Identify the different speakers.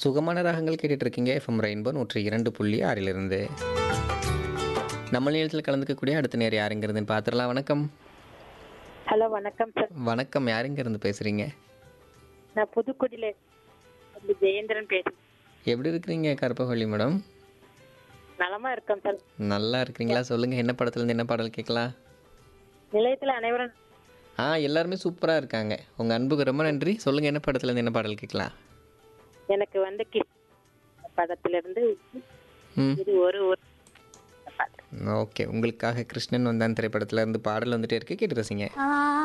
Speaker 1: சுகமான ராகங்கள் கேட்டுட்டு இருக்கீங்க எஃப்எம் ரெயின்போ நூற்றி இரண்டு புள்ளி ஆறிலிருந்து நம்ம நிலையத்தில் கலந்துக்கக்கூடிய அடுத்த நேரம் யாருங்கிறதுன்னு பார்த்துடலாம் வணக்கம்
Speaker 2: ஹலோ வணக்கம் சார்
Speaker 1: வணக்கம் யாருங்க இருந்து பேசுகிறீங்க
Speaker 2: நான் புதுக்குடியில இருந்து ஜெயேந்திரன் பேசுறேன்
Speaker 1: எப்படி இருக்கிறீங்க கருப்பகொல்லி மேடம்
Speaker 2: நலமா இருக்கோம் சார்
Speaker 1: நல்லா இருக்கிறீங்களா சொல்லுங்கள் என்ன படத்துலேருந்து என்ன பாடல் கேட்கலாம்
Speaker 2: நிலையத்துல அனைவரும்
Speaker 1: ஆ எல்லாருமே சூப்பராக இருக்காங்க உங்கள் அன்புக்கு ரொம்ப நன்றி சொல்லுங்கள் என்ன படத்துலேருந்து என்ன பாடல் கேட்கலாம்
Speaker 2: எனக்கு வந்து கிஸ் படத்துல இருந்து
Speaker 1: ம்
Speaker 2: இது ஒரு ஒரு பாட்டு
Speaker 1: ஓகே உங்களுக்காக கிருஷ்ணன் வந்தான் திரைப்படத்துல இருந்து பாடல் வந்துட்டே இருக்கு கேட்டு ரசிங்க